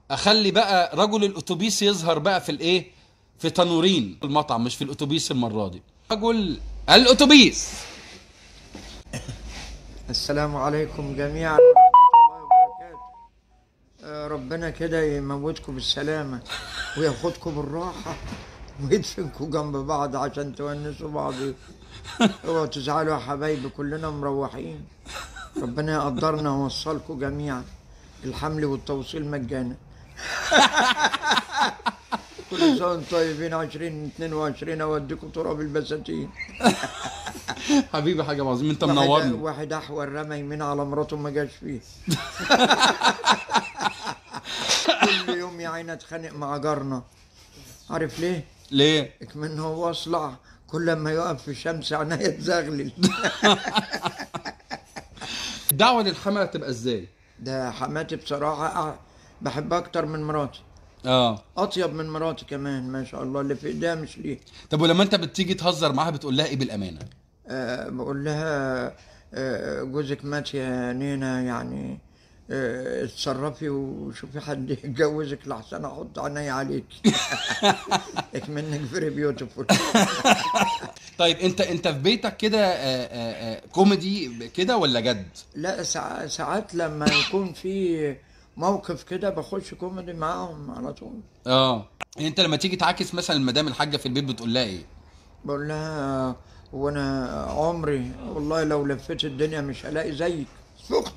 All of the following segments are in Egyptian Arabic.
اخلي بقى رجل الاتوبيس يظهر بقى في الايه في تنورين المطعم مش في الاتوبيس المره دي رجل الاتوبيس السلام عليكم جميعا ورحمة الله وبركاته آه، ربنا كده يموتكم بالسلامة وياخدكم بالراحة ويدفنكم جنب بعض عشان تونسوا بعض اوعوا تزعلوا يا حبايبي كلنا مروحين ربنا يقدرنا ويوصلكم جميعا الحمل والتوصيل مجانا كل سنة وانتم طيبين 2022 اوديكم تراب البساتين حبيبي حاجه عظيم انت واحد, منورني واحد احول رمى يمين على مراته ما جاش فيه كل يوم يا عيني اتخانق مع جارنا عارف ليه؟ ليه اكمن هو اصلع كل ما يقف في الشمس عينيا تزغلل الدعوه للحمله تبقى ازاي ده حماتي بصراحة أع- بحبها أكتر من مراتي اه أطيب من مراتي كمان ما شاء الله اللي في إيديها مش ليه طب ولما انت بتيجي تهزر معاها بتقول لها ايه بالامانه أه بقول لها أه جوزك مات يا نينا يعني أه اتصرفي وشوفي حد يتجوزك لحسن احط عيني عليك اكمنك فيري بيوتيفول طيب انت انت في بيتك كده آه، آه، آه، كوميدي كده ولا جد لا ساع- ساعات لما يكون في موقف كده بخش كوميدي معاهم على طول اه يعني انت لما تيجي تعاكس مثلا المدام الحاجه في البيت بتقول لها ايه بقول لها هو انا عمري والله لو لفيت الدنيا مش هلاقي زيك سقط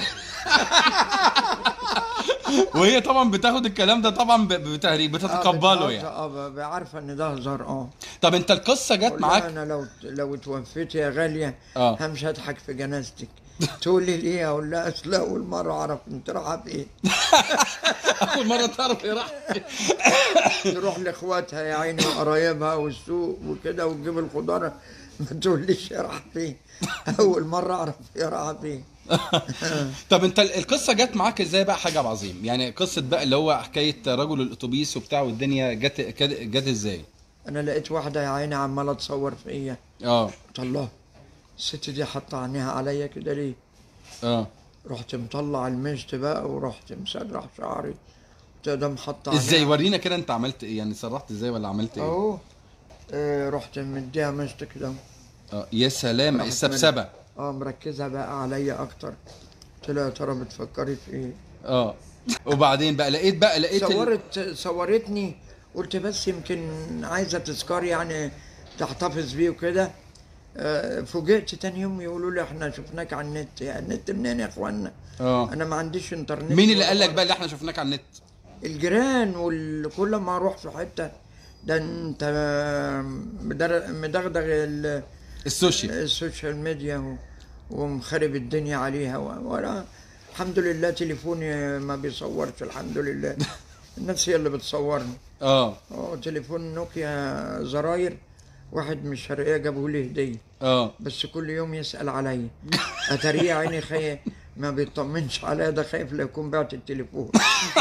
وهي طبعا بتاخد الكلام ده طبعا ب- بتهريج بتتقبله يعني اه ب- عارفه ان ده هزار اه طب انت القصه جت بقول لها معاك انا لو لو توفيت يا غاليه آه. همش هضحك في جنازتك تقول لي ليه اقول لها اصل اول مره اعرف انت رايحه فين اول مره تعرف ايه راح تروح لاخواتها يا عيني وقرايبها والسوق وكده وتجيب الخضار ما تقوليش يا رايحه فين اول مره اعرف يا رايحه فين طب انت ال- القصه جت معاك ازاي بقى حاجه عظيم يعني قصه بقى اللي هو حكايه رجل الاتوبيس وبتاع والدنيا جت جت جت ازاي انا لقيت واحده يا عيني عماله تصور فيا اه قلت الله الست دي حاطه عينيها عليا كده ليه اه رحت مطلع المشط بقى ورحت مسرح شعري قلت ده محطه ازاي عينيها. ورينا كده انت عملت ايه يعني سرحت ازاي ولا عملت ايه اهو آه، رحت مديها مشط كده اه يا سلام راحت السبسبه اه مركزه بقى عليا اكتر قلت لها يا ترى بتفكري في ايه اه وبعدين بقى لقيت بقى لقيت ال... صورت صورتني قلت بس يمكن عايزه تذكار يعني تحتفظ بيه وكده آه، فوجئت تاني يوم يقولوا لي احنا شفناك على النت يعني النت منين يا اخوانا اه انا ما عنديش انترنت مين اللي ولا قال لك مرة. بقى اللي احنا شفناك على النت الجيران وكل ما اروح في حته ده انت مدر- مدغدغ ال- السوشيال السوشيال ميديا و- ومخرب الدنيا عليها و- وانا الحمد لله تليفوني ما بيصورش الحمد لله الناس هي اللي بتصورني اه اه تليفون نوكيا زراير واحد من الشرقية جابه لي هدية اه بس كل يوم يسأل عليا أتاريه عيني خي ما بيطمنش عليا ده خايف لا يكون بعت التليفون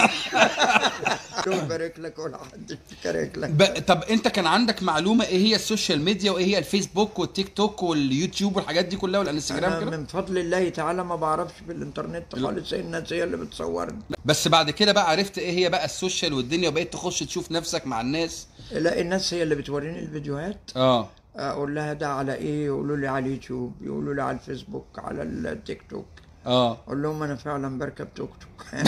ربنا يبارك لك ولا حد يبارك لك ب... طب انت كان عندك معلومه ايه هي السوشيال ميديا وايه هي الفيسبوك والتيك توك واليوتيوب والحاجات دي كلها والانستجرام أنا كده من فضل الله تعالى ما بعرفش في الإنترنت خالص هي الناس هي اللي بتصورني بس بعد كده بقى عرفت ايه هي بقى السوشيال والدنيا وبقيت تخش تشوف نفسك مع الناس لا الناس هي اللي بتوريني الفيديوهات اه اقول لها ده على ايه يقولوا لي على اليوتيوب يقولوا لي على الفيسبوك على التيك توك اه اقول لهم انا فعلا بركب توك توك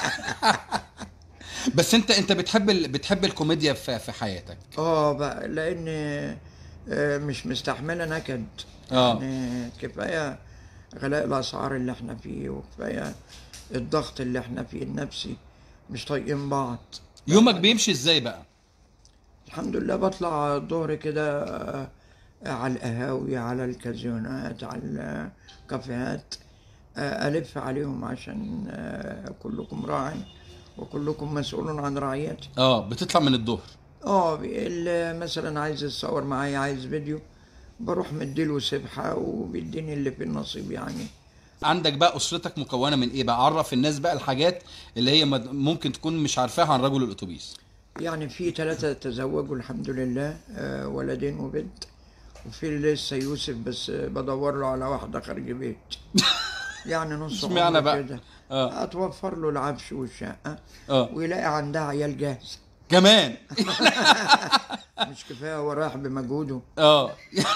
بس انت انت بتحب ال... بتحب الكوميديا في, في حياتك اه بقى لان آه، مش مستحمله نكد آه. يعني كفايه غلاء الاسعار اللي احنا فيه وكفايه الضغط اللي احنا فيه النفسي مش طايقين بعض يومك بيمشي ازاي بقى الحمد لله بطلع الظهر كده آه، على القهاوي على الكازيونات على الكافيهات آه، ألف عليهم عشان آه، كلكم راع وكلكم مسؤول عن رعيته اه بتطلع من الظهر اه اللي مثلا عايز يتصور معايا عايز فيديو بروح مديله سبحة وبيديني اللي في النصيب يعني عندك بقى اسرتك مكونه من ايه بقى عرف الناس بقى الحاجات اللي هي مد- ممكن تكون مش عارفاها عن رجل الاتوبيس يعني في ثلاثة تزوجوا الحمد لله آه، ولدين وبنت وفي لسه يوسف بس بدور له على واحدة خارج بيت يعني نص اشمعنى عمر بقى؟ كده اه اتوفر له العفش والشقه اه ويلاقي عندها عيال جاهز كمان مش كفايه هو رايح بمجهوده اه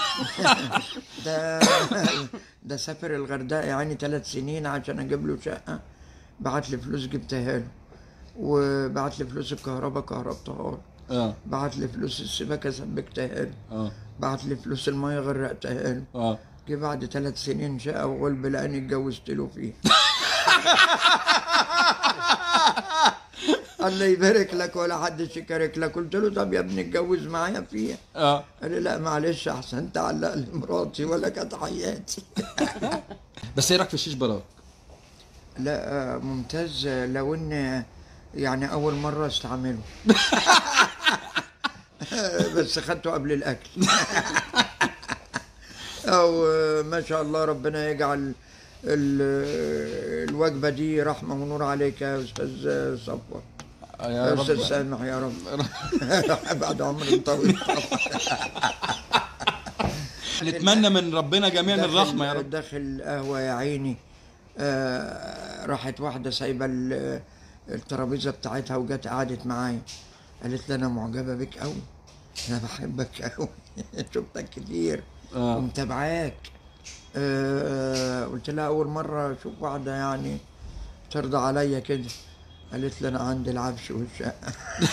ده ده سافر الغردقه يعني ثلاث سنين عشان اجيب له شقه بعت لي فلوس جبتها له وبعت لي فلوس الكهرباء كهربتها له اه بعت لي فلوس السباكه سبكتها له اه بعت لي فلوس الميه غرقتها له اه جه بعد ثلاث سنين شقه وغلب لاني اتجوزت له فيها الله يبارك لك ولا حدش يبارك لك قلت له طب يا ابني اتجوز معايا فيها اه قال لي لا معلش احسن تعلق لي مراتي ولا كانت حياتي بس ايه رايك في الشيش براك؟ لا آه، ممتاز آه، لو ان يعني اول مره استعمله بس خدته قبل الاكل او آه، ما شاء الله ربنا يجعل ال- الوجبه دي رحمه ونور عليك يا استاذ صفوت يا يا استاذ رب سامح يا رب بعد عمر طويل نتمنى من ربنا جميعا داخل- الرحمه يا رب داخل قهوة يا عيني آه راحت واحدة سايبة ال- الترابيزة بتاعتها وجت قعدت معايا قالت لي أنا معجبة بك أوي أنا بحبك أوي شفتك كتير آه. ومتابعاك آه قلت لها أول مرة أشوف واحدة يعني ترضى عليا كده قالت لي أنا عندي العفش والشقة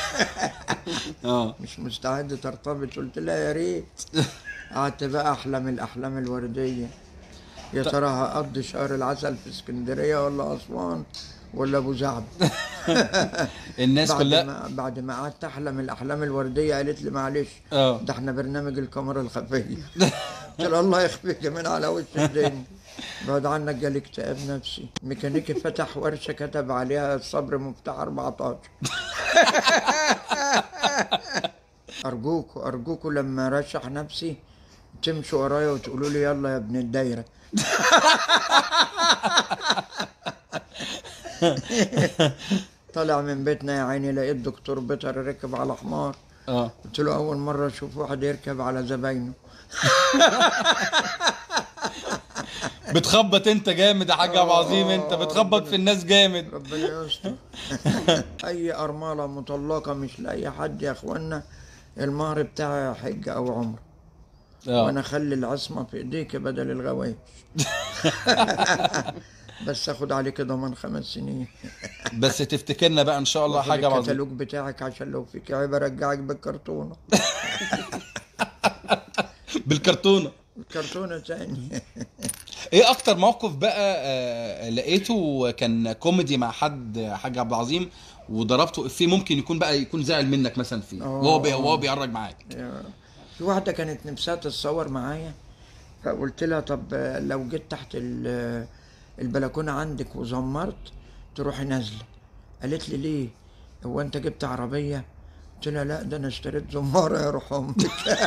اه مش مستعد ترتبط قلت لها يا ريت قعدت بقى احلم الاحلام الورديه يا ترى هقضي شهر العسل في اسكندريه ولا اسوان ولا ابو زعب الناس بعد كلها ما بعد ما قعدت احلم الاحلام الورديه قالت لي معلش اه ده احنا برنامج الكاميرا الخفيه قلت لها الله يخفيك من على وش الدنيا بعد عنك جالي اكتئاب نفسي ميكانيكي فتح ورشه كتب عليها الصبر مفتاح 14 ارجوكوا ارجوكوا لما ارشح نفسي تمشوا ورايا وتقولوا لي يلا يا ابن الدايره طلع من بيتنا يا عيني لقيت دكتور بيطر ركب على حمار اه قلت له اول مره اشوف واحد يركب على زباينه بتخبط انت جامد يا حاج ابو عظيم انت بتخبط في الناس جامد ربنا يستر اي ارمله مطلقه مش لاي حد يا اخوانا المهر بتاعها حج او عمر وانا اه اخلي العصمه في ايديك بدل الغوايش بس اخد عليك ضمان خمس سنين بس تفتكرنا بقى ان شاء الله واخد حاجه عظيمه الكتالوج بتاعك عشان لو فيك عيب ارجعك بالكرتونه بالكرتونه الكرتونه تاني ايه اكتر موقف بقى آه لقيته كان كوميدي مع حد حاج عبد العظيم وضربته افيه ممكن يكون بقى يكون زعل منك مثلا فيه آه. وهو بي وهو بيهرج معاك في واحدة كانت نفسها تتصور معايا فقلت لها طب لو جيت تحت ال- البلكونة عندك وزمرت تروحي نازلة قالت لي ليه هو انت جبت عربية قلت لها لا ده انا اشتريت زمارة يا روح امك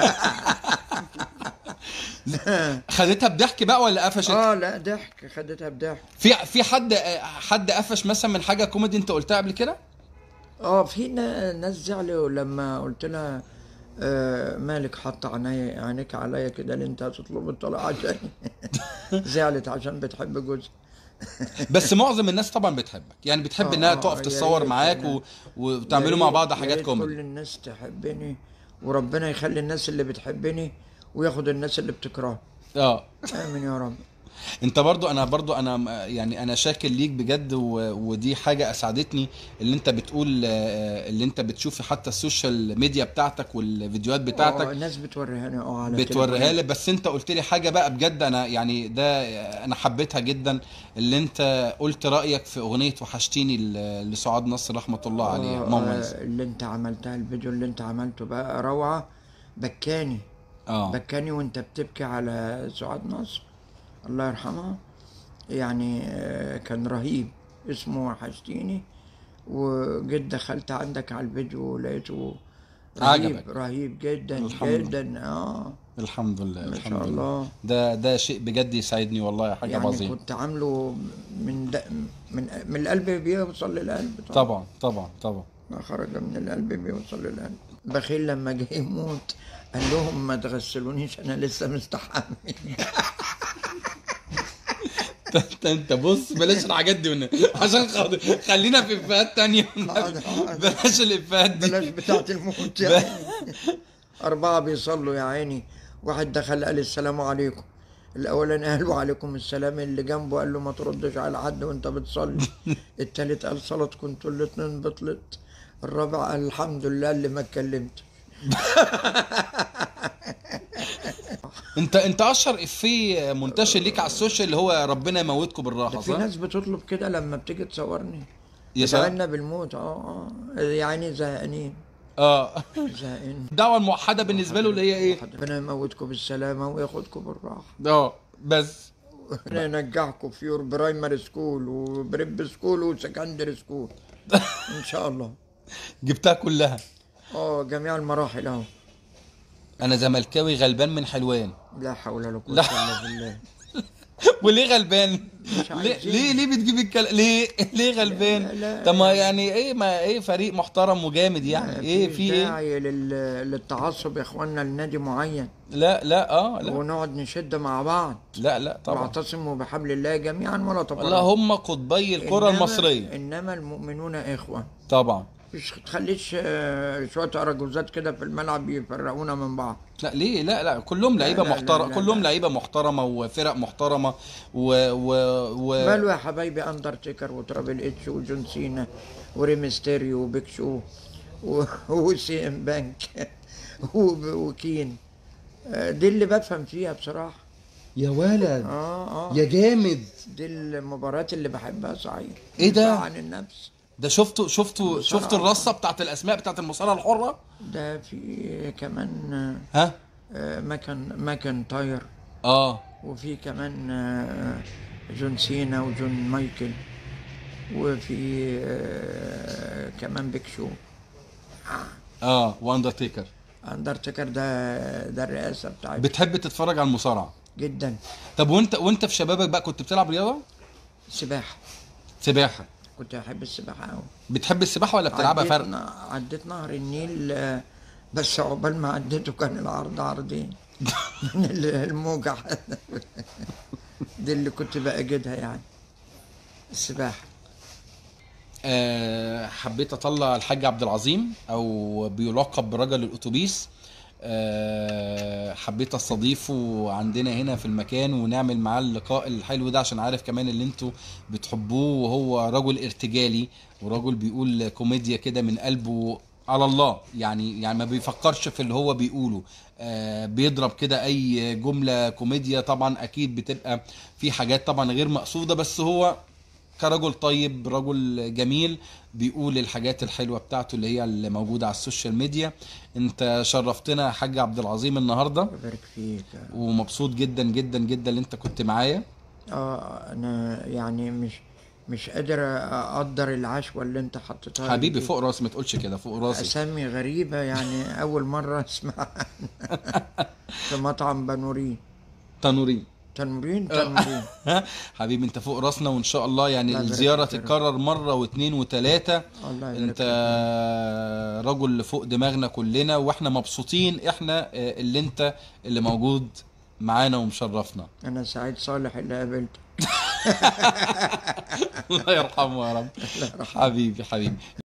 خدتها بضحك بقى ولا قفشت اه لا ضحك خدتها بضحك في في حد آه، حد قفش مثلا من حاجه كوميدي انت قلتها قبل كده اه في نا- ناس زعلوا لما قلت لها آه مالك حاطه عيني عينيك عليا كده اللي انت هتطلب الطلاق عشاني زعلت عشان بتحب جوزها بس معظم الناس طبعا بتحبك يعني بتحب آه، انها آه، تقف يا تتصور ريت معاك أنا- و... يا وتعملوا مع ريت- بعض يا حاجات ريت كوميدي كل الناس تحبني وربنا يخلي الناس اللي بتحبني وياخد الناس اللي بتكرهني اه امين يا رب انت برضو انا برضو انا م- يعني انا شاكر ليك بجد و... ودي حاجه اسعدتني اللي انت بتقول آه، اللي انت بتشوف حتى السوشيال ميديا بتاعتك والفيديوهات آه، بتاعتك الناس بتوريها لي اه على بتوريها التليفون. لي بس انت قلت لي حاجه بقى بجد انا يعني ده انا حبيتها جدا اللي انت قلت رايك في اغنيه وحشتيني ل- لسعاد نصر رحمه الله عليها آه، ماما آه، نزل. اللي انت عملتها الفيديو اللي انت عملته بقى روعه بكاني اه بكاني وانت بتبكي على سعاد نصر الله يرحمها يعني آه، كان رهيب اسمه وحشتيني وجيت دخلت عندك على الفيديو ولقيته رهيب عجبك. رهيب جدا الحمد لله. جدا اه الحمد لله ما الحمد شاء لله الله ده ده شيء بجد يسعدني والله يا حاج يعني عظيم كنت عامله من د... من من القلب بيوصل للقلب طبعا طبعا طبعا ما خرج من القلب بيوصل للقلب بخيل لما جه يموت قال لهم ما تغسلونيش انا لسه مستحمي انت انت بص بلاش الحاجات دي من عشان خاطر خلينا في افيهات تانية حاضر، حاضر. بلاش الافيهات دي بلاش بتاعت الموت يا عيني أربعة بيصلوا يا عيني واحد دخل قال السلام عليكم الأولاني قال وعليكم السلام اللي جنبه قال له ما تردش على حد وأنت بتصلي التالت قال صلاتكم انتوا الاتنين بطلت الرابع قال الحمد لله اللي ما اتكلمت انت انت اشهر افيه منتشر ليك على السوشيال اللي هو ربنا يموتكم بالراحه في صح؟ ناس بتطلب كده لما بتيجي تصورني يا سلام يسألنا بالموت اه اه يعني زهقانين اه زهقانين الدعوه الموحده بالنسبه له اللي هي ايه؟ ربنا يموتكم بالسلامة وياخدكم بالراحة اه بس ربنا ينجحكم في يور برايمري سكول وبريب سكول وسكندري سكول ان شاء الله جبتها كلها اه جميع المراحل اهو انا زملكاوي غلبان من حلوان لا حول ولا قوة لا. الا بالله وليه غلبان؟ مش ليه عايزين. ليه ليه بتجيب الكلام ليه ليه غلبان؟ لا، لا. طب ما يعني ايه ما ايه فريق محترم وجامد يعني ايه في ايه؟ داعي لل... للتعصب يا اخوانا لنادي معين لا لا اه لا ونقعد نشد مع بعض لا لا طبعا واعتصموا بحبل الله جميعا ولا تفرقوا والله هم قطبي الكره إنما- المصريه انما المؤمنون اخوه طبعا مش تخليش آه، شويه اراجوزات كده في الملعب يفرقونا من بعض لا ليه لا لا كلهم لعيبه لا، لا، محترمه لا، كلهم لا. لعيبه محترمه وفرق محترمه و و و ماله يا حبايبي اندرتيكر وترابل اتش وجون سينا وريمستيريو وبيك شو و- وسي ام بانك وب- وكين آه، دي اللي بفهم فيها بصراحه يا ولد اه اه يا جامد دي المباريات اللي بحبها صحيح إيه ده؟ دفاع عن النفس ده شفتوا شفتوا بصراحة. شفتوا الرصه بتاعت الاسماء بتاعت المصارعه الحره ده في كمان ها آه، ماكن ماكنتاير اه وفي كمان آه، جون سينا وجون مايكل وفي آه، كمان بيك شو اه واندرتيكر اندرتيكر ده ده الرئاسه بتاعتي بتحب تتفرج على المصارعه جدا طب وانت وانت في شبابك بقى كنت بتلعب رياضه سباحه سباحه كنت احب السباحه قوي بتحب السباحه ولا بتلعبها عديت فرق ن- عديت نهر النيل آه، بس عقبال ما عديته كان العرض عرضين من ال- الموجة دي اللي كنت بأجدها يعني السباحة آه، حبيت اطلع الحاج عبد العظيم او بيلقب برجل الاتوبيس آه، حبيت استضيفه عندنا هنا في المكان ونعمل معاه اللقاء الحلو ده عشان عارف كمان اللي انتوا بتحبوه وهو رجل ارتجالي ورجل بيقول كوميديا كده من قلبه على الله يعني يعني ما بيفكرش في اللي هو بيقوله آه بيضرب كده اي جمله كوميديا طبعا اكيد بتبقى في حاجات طبعا غير مقصوده بس هو كرجل طيب رجل جميل بيقول الحاجات الحلوه بتاعته اللي هي اللي موجوده على السوشيال ميديا انت شرفتنا يا حاج عبد العظيم النهارده ببارك فيك ومبسوط جدا جدا جدا اللي انت كنت معايا اه انا يعني مش مش قادر اقدر العشوة اللي انت حطيتها لي حبيبي دي. فوق راسي ما تقولش كده فوق راسي اسامي غريبة يعني اول مرة اسمعها في مطعم بنورين تنورين تنورين تنورين حبيبي انت فوق راسنا وان شاء الله يعني الله يبارك الزياره فيك يا رب. تتكرر مره واثنين وثلاثه الله يبارك انت فيك. رجل فوق دماغنا كلنا واحنا مبسوطين احنا اه، اللي انت اللي موجود معانا ومشرفنا انا سعيد صالح اللي قابلته الله يرحمه يا رب حبيبي حبيبي